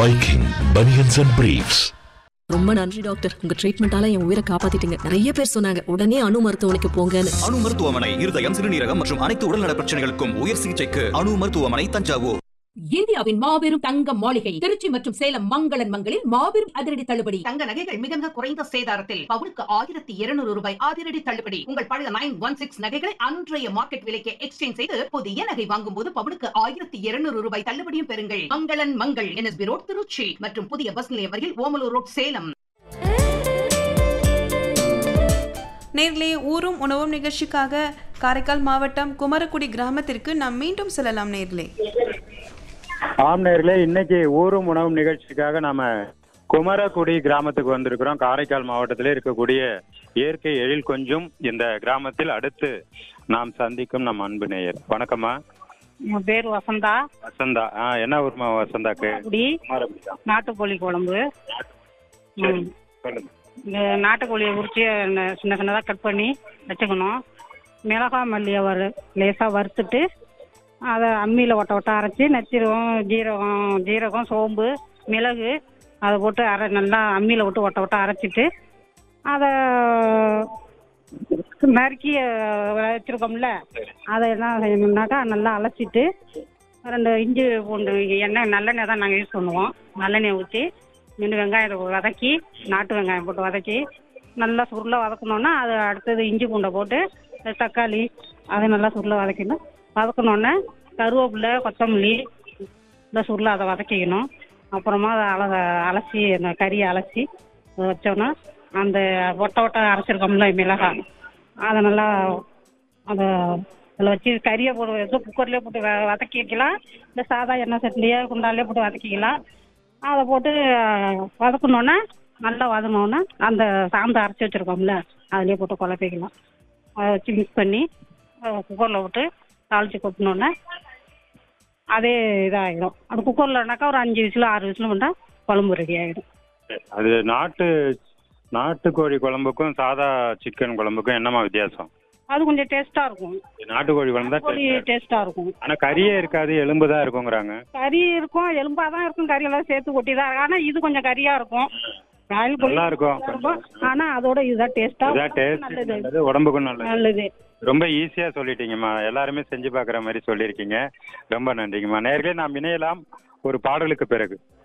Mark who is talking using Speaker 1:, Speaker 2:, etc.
Speaker 1: Viking Bunions and Briefs.
Speaker 2: ரொம்ப நன்றி doctor உங்க ட்ரீட்மெண்டால என் உயிரை காப்பாத்திட்டீங்க நிறைய பேர் சொன்னாங்க உடனே அணு மருத்துவமனைக்கு போங்கன்னு
Speaker 3: அணு மருத்துவமனை இருதயம் சிறுநீரகம் மற்றும் அனைத்து உடல்நல பிரச்சனைகளுக்கும் உயர் சிகிச்சைக்கு அணு மருத்துவமனை தஞ்சாவூர்
Speaker 4: இந்தியாவின் மாபெரும் தங்க மாளிகை திருச்சி மற்றும் சேலம் மங்களன் மங்களில் மாபெரும் அதிரடி தள்ளுபடி
Speaker 5: தங்க நகைகள் மிக மிக குறைந்த சேதாரத்தில் பவுனுக்கு ஆயிரத்தி இருநூறு ரூபாய் அதிரடி தள்ளுபடி உங்கள் பழைய நைன் ஒன் சிக்ஸ் நகைகளை அன்றைய மார்க்கெட் விலைக்கு எக்ஸ்சேஞ்ச் செய்து புதிய நகை வாங்கும் போது பவுனுக்கு ஆயிரத்தி இருநூறு ரூபாய் தள்ளுபடியும் பெறுங்கள் மங்களன் மங்கள் என்எஸ்பி ரோட் திருச்சி மற்றும் புதிய பஸ் நிலையம் அருகில் ஓமலூர் ரோட் சேலம்
Speaker 6: நேர்களே ஊரும் உணவும் நிகழ்ச்சிக்காக காரைக்கால் மாவட்டம் குமரக்குடி கிராமத்திற்கு நாம் மீண்டும் செல்லலாம் நேர்களே
Speaker 7: ஆம் நேர்களே இன்னைக்கு ஊரும் உணவும் நிகழ்ச்சிக்காக நாம குமரக்குடி கிராமத்துக்கு வந்திருக்கிறோம் காரைக்கால் மாவட்டத்தில் இருக்கக்கூடிய இயற்கை எழில் கொஞ்சம் இந்த கிராமத்தில் அடுத்து நாம் சந்திக்கும் நம் அன்பு நேயர் வணக்கம்மா
Speaker 8: என் பேர் வசந்தா
Speaker 7: வசந்தா ஆ என்ன ஊர்மா வசந்தாக்கு
Speaker 8: குடி
Speaker 7: குமாரக்குடி தான்.
Speaker 8: நாட்டுக்கோழி குழம்பு ம்.
Speaker 7: சொல்லுங்க
Speaker 8: இந்த நாட்டுக்கோழியை உரிச்சு ந- சின்ன சின்னதாக கட் பண்ணி வச்சுக்கணும் மிளகா மல்லியை வறு லேசாக வறுத்துட்டு அதை அம்மியில் ஒட்ட ஒட்ட அரைச்சி நச்சீரகம் ஜீரகம் ஜீரகம் சோம்பு மிளகு அதை போட்டு அரை நல்லா அம்மியில் விட்டு ஒட்ட ஒட்ட அரைச்சிட்டு அதை நறுக்கி அஹ், வச்சிருக்கோம்ல அதை என்ன செய்யணும்னாக்கா நல்லா அலசிட்டு ரெண்டு இஞ்சி பூண்டு எண்ணெய் நல்லெண்ணெய் தான் நாங்கள் யூஸ் பண்ணுவோம் நல்லெண்ணெய் ஊற்றி மீன் வெங்காயத்தை வதக்கி நாட்டு வெங்காயம் போட்டு வதக்கி நல்லா சுருளை வதக்கணுன்னா அது அடுத்தது இஞ்சி பூண்டை போட்டு இந்த தக்காளி அதை நல்லா சுருளை வதக்கணும் வதக்கணுன்னே கருவேப்பிலை கொத்தமல்லி இந்த சுருளை அதை வதக்கிக்கணும் அப்புறமா அதை அல அலசி அந்த கறியை அலசி வச்சோன்னா அந்த ஒட்ட ஒட்ட அரைச்சிருக்கோம்ல மிளகாய் அதை நல்லா அதை அதில் வச்சு கறியை போட்டு ஏதோ குக்கர்லேயே போட்டு வ வதக்கி வைக்கலாம் இல்லை சாதா எண்ணெய் சட்டிலேயே குண்டாலே போட்டு வதக்கிக்கலாம் அதை போட்டு வதக்கணுன்னா நல்லா வதங்கினோன்னா அந்த சாந்து அரைச்சி வச்சுருக்கோம்ல அதுலேயே போட்டு குழப்பிக்கலாம் அதை வச்சு மிக்ஸ் பண்ணி குக்கரில் விட்டு தாளித்து கொட்டினோன்னே அதே இதாகிடும் அது குக்கர்லனாக்கா ஒரு அஞ்சு விசில் ஆறு விசில் பண்ணால் குழம்பு ரெடி ஆகிடும்
Speaker 7: அது நாட்டு நாட்டுக்கோழி குழம்புக்கும் சாதா சிக்கன் குழம்புக்கும் என்னம்மா வித்தியாசம்
Speaker 8: அது கொஞ்சம் டேஸ்ட்டாக இருக்கும்
Speaker 7: நாட்டுக்கோழி குழம்பு தான்
Speaker 8: கோழி
Speaker 7: taste.
Speaker 8: டேஸ்ட்டாக இருக்கும்
Speaker 7: ஆனா கறியே இருக்காது எலும்பு தான் இருக்குங்கிறாங்க
Speaker 8: கறி இருக்கும் எலும்பா தான் இருக்கும் கறி எல்லாம் சேர்த்து கொட்டி தான் இருக்கும். ஆனா இது கொஞ்சம் கறியா இருக்கும் ராயல் கோழி
Speaker 7: நல்லா இருக்கும்.
Speaker 8: நல்லா இருக்கும் ஆனா அதோட இதுதான் டேஸ்டா
Speaker 7: இதான் டேஸ்ட்
Speaker 8: நல்லது
Speaker 7: நல்லது உடம்புக்கும் நல்லது
Speaker 8: நல்லது
Speaker 7: ரொம்ப ஈஸியா சொல்லிட்டீங்கம்மா எல்லாருமே செஞ்சு பார்க்குற மாதிரி சொல்லியிருக்கீங்க ரொம்ப நன்றிங்கம்மா நேர்களே நாம் இணையலாம் ஒரு பாடலுக்கு பிறகு